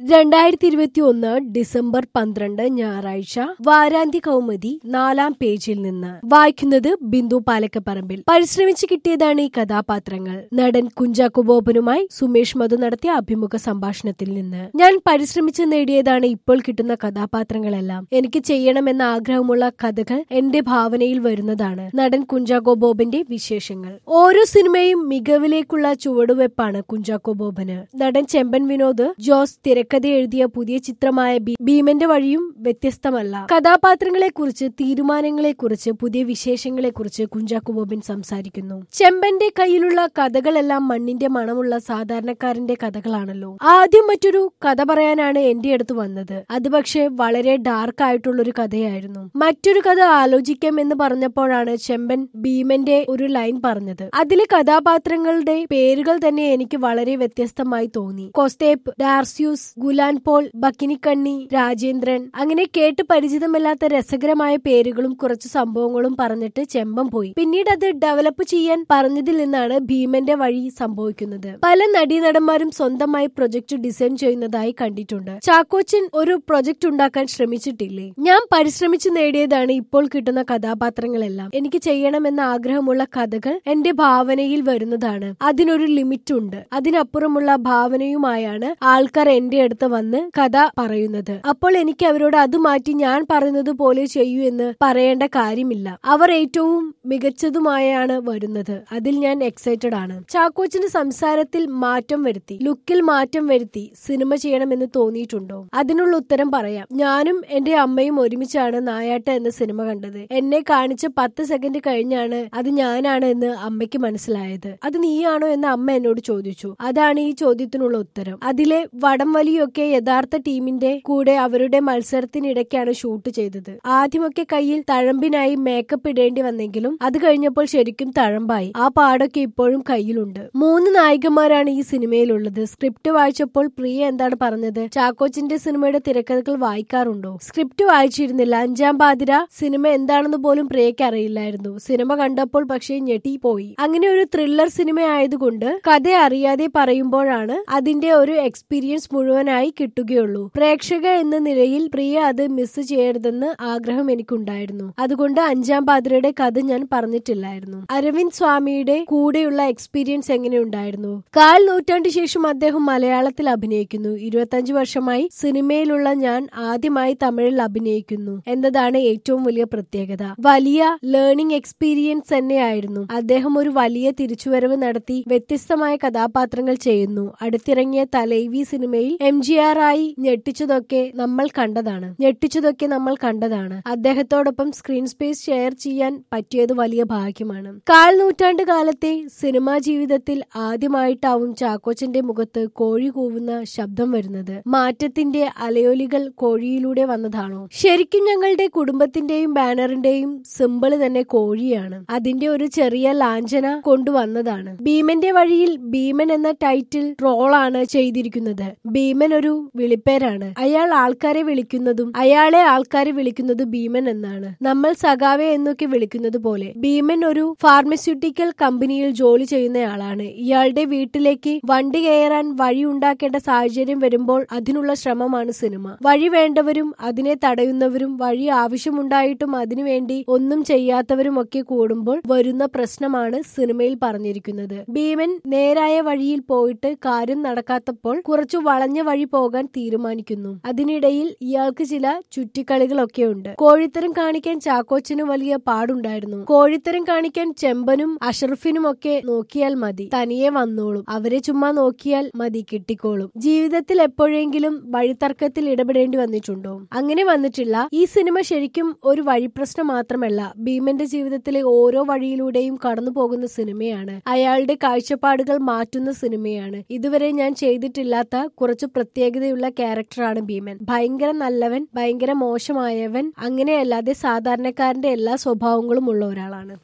രണ്ടായിരത്തി ഇരുപത്തി ഒന്ന് ഡിസംബർ പന്ത്രണ്ട് ഞായറാഴ്ച വാരാന്ത്യ കൗമുദി നാലാം പേജിൽ നിന്ന് വായിക്കുന്നത് ബിന്ദു പാലക്കപ്പറമ്പിൽ പരിശ്രമിച്ച് കിട്ടിയതാണ് ഈ കഥാപാത്രങ്ങൾ നടൻ കുഞ്ചാക്കോ ബോബനുമായി സുമേഷ് മധു നടത്തിയ അഭിമുഖ സംഭാഷണത്തിൽ നിന്ന് ഞാൻ പരിശ്രമിച്ച് നേടിയതാണ് ഇപ്പോൾ കിട്ടുന്ന കഥാപാത്രങ്ങളെല്ലാം എനിക്ക് ചെയ്യണമെന്ന ആഗ്രഹമുള്ള കഥകൾ എന്റെ ഭാവനയിൽ വരുന്നതാണ് നടൻ കുഞ്ചാക്കോ ബോബന്റെ വിശേഷങ്ങൾ ഓരോ സിനിമയും മികവിലേക്കുള്ള ചുവടുവെപ്പാണ് കുഞ്ചാക്കോ ബോബന് നടൻ ചെമ്പൻ വിനോദ് ജോസ് തിരക്കഥ എഴുതിയ പുതിയ ചിത്രമായ ഭീ- ഭീമന്റെ വഴിയും വ്യത്യസ്തമല്ല കഥാപാത്രങ്ങളെ കുറിച്ച് തീരുമാനങ്ങളെ കുറിച്ച് പുതിയ വിശേഷങ്ങളെ കുറിച്ച് കുഞ്ചാക്കോ ബോബൻ സംസാരിക്കുന്നു ചെമ്പന്റെ കയ്യിലുള്ള കഥകളെല്ലാം മണ്ണിന്റെ മണമുള്ള സാധാരണക്കാരന്റെ കഥകളാണല്ലോ ആദ്യം മറ്റൊരു കഥ പറയാനാണ് എന്റെ അടുത്ത് വന്നത് അത് പക്ഷേ വളരെ ഡാർക്ക് ആയിട്ടുള്ള ഒരു കഥയായിരുന്നു മറ്റൊരു കഥ ആലോചിക്കാം എന്ന് പറഞ്ഞപ്പോഴാണ് ചെമ്പൻ ഭീമന്റെ ഒരു ലൈൻ പറഞ്ഞത് അതിലെ കഥാപാത്രങ്ങളുടെ പേരുകൾ തന്നെ എനിക്ക് വളരെ വ്യത്യസ്തമായി തോന്നി കോസ്തേപ്പ് ഡാർസ്യൂസ് ഗുലാൻ പോൾ ബക്കിനിക്കണ്ണി രാജേന്ദ്രൻ അങ്ങനെ കേട്ട് പരിചിതമല്ലാത്ത രസകരമായ പേരുകളും കുറച്ച് സംഭവങ്ങളും പറഞ്ഞിട്ട് ചെമ്പം പോയി പിന്നീട് അത് ഡെവലപ്പ് ചെയ്യാൻ പറഞ്ഞതിൽ നിന്നാണ് ഭീമന്റെ വഴി സംഭവിക്കുന്നത് പല നടീനടന്മാരും സ്വന്തമായി പ്രൊജക്ട് ഡിസൈൻ ചെയ്യുന്നതായി കണ്ടിട്ടുണ്ട് ചാക്കോച്ചൻ ഒരു പ്രൊജക്ട് ഉണ്ടാക്കാൻ ശ്രമിച്ചിട്ടില്ലേ ഞാൻ പരിശ്രമിച്ചു നേടിയതാണ് ഇപ്പോൾ കിട്ടുന്ന കഥാപാത്രങ്ങളെല്ലാം എനിക്ക് ചെയ്യണമെന്ന ആഗ്രഹമുള്ള കഥകൾ എന്റെ ഭാവനയിൽ വരുന്നതാണ് അതിനൊരു ലിമിറ്റ് ഉണ്ട് അതിനപ്പുറമുള്ള ഭാവനയുമായാണ് ആൾക്കാർ എന്റെ അടുത്ത് വന്ന് കഥ പറയുന്നത് അപ്പോൾ എനിക്ക് അവരോട് അത് മാറ്റി ഞാൻ പറയുന്നത് പോലെ ചെയ്യൂ എന്ന് പറയേണ്ട കാര്യമില്ല അവർ ഏറ്റവും മികച്ചതുമായാണ് വരുന്നത് അതിൽ ഞാൻ എക്സൈറ്റഡ് ആണ് ചാക്കോച്ചിന് സംസാരത്തിൽ മാറ്റം വരുത്തി ലുക്കിൽ മാറ്റം വരുത്തി സിനിമ ചെയ്യണമെന്ന് തോന്നിയിട്ടുണ്ടോ അതിനുള്ള ഉത്തരം പറയാം ഞാനും എന്റെ അമ്മയും ഒരുമിച്ചാണ് നായാട്ട് എന്ന സിനിമ കണ്ടത് എന്നെ കാണിച്ച് പത്ത് സെക്കൻഡ് കഴിഞ്ഞാണ് അത് ഞാനാണ് എന്ന് അമ്മയ്ക്ക് മനസ്സിലായത് അത് നീയാണോ എന്ന് അമ്മ എന്നോട് ചോദിച്ചു അതാണ് ഈ ചോദ്യത്തിനുള്ള ഉത്തരം അതിലെ വടംവലിയൊക്കെ യഥാർത്ഥ ടീമിന്റെ കൂടെ അവരുടെ മത്സരത്തിനിടയ്ക്കാണ് ഷൂട്ട് ചെയ്തത് ആദ്യമൊക്കെ കയ്യിൽ തഴമ്പിനായി മേക്കപ്പ് ഇടേണ്ടി വന്നെങ്കിലും അത് കഴിഞ്ഞപ്പോൾ ശരിക്കും തഴമ്പായി ആ പാടൊക്കെ ഇപ്പോഴും കയ്യിലുണ്ട് മൂന്ന് നായികമാരാണ് ഈ സിനിമയിലുള്ളത് സ്ക്രിപ്റ്റ് വായിച്ചപ്പോൾ പ്രിയ എന്താണ് പറഞ്ഞത് ചാക്കോച്ചിന്റെ സിനിമയുടെ തിരക്കഥകൾ വായിക്കാറുണ്ടോ സ്ക്രിപ്റ്റ് വായിച്ചിരുന്നില്ല അഞ്ചാം പാതിര സിനിമ എന്താണെന്ന് പോലും പ്രിയയ്ക്ക് അറിയില്ലായിരുന്നു സിനിമ കണ്ടപ്പോൾ പക്ഷേ ഞെട്ടി പോയി അങ്ങനെ ഒരു ത്രില്ലർ സിനിമ ആയതുകൊണ്ട് കഥ അറിയാതെ പറയുമ്പോഴാണ് അതിന്റെ ഒരു എക്സ്പീരിയൻസ് മുഴുവനായി കിട്ടുകയുള്ളൂ പ്രേക്ഷക എന്ന നിലയിൽ പ്രിയ അത് മിസ് ചെയ്യരുതെന്ന് ആഗ്രഹം എനിക്കുണ്ടായിരുന്നു അതുകൊണ്ട് അഞ്ചാം പാതിരയുടെ കഥ ഞാൻ പറഞ്ഞിട്ടില്ലായിരുന്നു അരവിന്ദ് സ്വാമിയുടെ കൂടെയുള്ള എക്സ്പീരിയൻസ് എങ്ങനെയുണ്ടായിരുന്നു കാൽ നൂറ്റാണ്ട് ശേഷം അദ്ദേഹം മലയാളത്തിൽ അഭിനയിക്കുന്നു ഇരുപത്തഞ്ചു വർഷമായി സിനിമയിലുള്ള ഞാൻ ആദ്യമായി തമിഴിൽ അഭിനയിക്കുന്നു എന്നതാണ് ഏറ്റവും വലിയ പ്രത്യേകത വലിയ ലേണിംഗ് എക്സ്പീരിയൻസ് തന്നെയായിരുന്നു അദ്ദേഹം ഒരു വലിയ തിരിച്ചുവരവ് നടത്തി വ്യത്യസ്തമായ കഥാപാത്രങ്ങൾ ചെയ്യുന്നു അടുത്തിറങ്ങിയ തലൈവി സിനിമയിൽ എം ജി ആർ ആയി ഞെട്ടിച്ചതൊക്കെ നമ്മൾ കണ്ടതാണ് ഞെട്ടിച്ചതൊക്കെ നമ്മൾ കണ്ടതാണ് അദ്ദേഹത്തോടൊപ്പം സ്ക്രീൻ സ്പേസ് ഷെയർ ചെയ്യാൻ പറ്റിയത് വലിയ ഭാഗ്യമാണ് കാൽ നൂറ്റാണ്ട് കാലത്തെ സിനിമാ ജീവിതത്തിൽ ആദ്യമായിട്ടാവും ചാക്കോച്ചന്റെ മുഖത്ത് കോഴി കൂവുന്ന ശബ്ദം വരുന്നത് മാറ്റത്തിന്റെ അലയൊലികൾ കോഴിയിലൂടെ വന്നതാണോ ശരിക്കും ഞങ്ങളുടെ കുടുംബത്തിന്റെയും ബാനറിന്റെയും സിമ്പിള് തന്നെ കോഴിയാണ് അതിന്റെ ഒരു ചെറിയ ലാഞ്ചന കൊണ്ടുവന്നതാണ് ഭീമന്റെ വഴിയിൽ ഭീമൻ എന്ന ടൈറ്റിൽ ട്രോളാണ് ചെയ്തിരിക്കുന്നത് ഭീമൻ ഒരു വിളിപ്പേരാണ് അയാൾ ആൾക്കാരെ വിളിക്കുന്നതും അയാളെ ആൾക്കാരെ വിളിക്കുന്നത് ഭീമൻ എന്നാണ് നമ്മൾ സഖാവെ എന്നൊക്കെ വിളിക്കുന്നത് പോലെ ഭീമൻ ഒരു ഫാർമസ്യൂട്ടിക്കൽ കമ്പനിയിൽ ജോലി ചെയ്യുന്നയാളാണ് ഇയാളുടെ വീട്ടിലേക്ക് വണ്ടി കയറാൻ വഴി ഉണ്ടാക്കേണ്ട സാഹചര്യം വരുമ്പോൾ അതിനുള്ള ശ്രമമാണ് സിനിമ വഴി വേണ്ടവരും അതിനെ തടയുന്നവരും വഴി ആവശ്യമുണ്ടായിട്ടും അതിനുവേണ്ടി ഒന്നും ചെയ്യാത്തവരും ഒക്കെ കൂടുമ്പോൾ വരുന്ന പ്രശ്നമാണ് സിനിമയിൽ പറഞ്ഞിരിക്കുന്നത് ഭീമൻ നേരായ വഴിയിൽ പോയിട്ട് കാര്യം നടക്കാത്തപ്പോൾ കുറച്ചു വളഞ്ഞ വഴി പോകാൻ തീരുമാനിക്കുന്നു അതിനിടയിൽ ഇയാൾക്ക് ചില ചുറ്റിക്കളികളൊക്കെ ഉണ്ട് കോഴിത്തരം കാണിക്കാൻ ചാക്കോച്ചന് വലിയ പാടുണ്ടായിരുന്നു കോഴിത്തരം കാണിക്കാൻ ചെമ്പനും അഷറഫിനും ഒക്കെ നോക്കിയാൽ മതി തനിയെ വന്നോളും അവരെ ചുമ്മാ നോക്കിയാൽ മതി കിട്ടിക്കോളും ജീവിതത്തിൽ എപ്പോഴെങ്കിലും വഴിത്തർക്കത്തിൽ ഇടപെടേണ്ടി വന്നിട്ടുണ്ടോ അങ്ങനെ വന്നിട്ടില്ല ഈ സിനിമ ശരിക്കും ഒരു വഴിപ്രശ്നം മാത്രമല്ല ഭീമന്റെ ജീവിതത്തിലെ ഓരോ വഴിയിലൂടെയും കടന്നു പോകുന്ന സിനിമയാണ് അയാളുടെ കാഴ്ചപ്പാടുകൾ മാറ്റുന്ന സിനിമയാണ് ഇതുവരെ ഞാൻ ചെയ്തിട്ടില്ലാത്ത കുറച്ച് പ്രത്യേകതയുള്ള ക്യാരക്ടറാണ് ഭീമൻ ഭയങ്കര നല്ലവൻ ഭയങ്കര മോശമായവൻ അങ്ങനെയല്ലാതെ സാധാരണക്കാരന്റെ എല്ലാ സ്വഭാവങ്ങളും ഉള്ള ഒരാളാണ്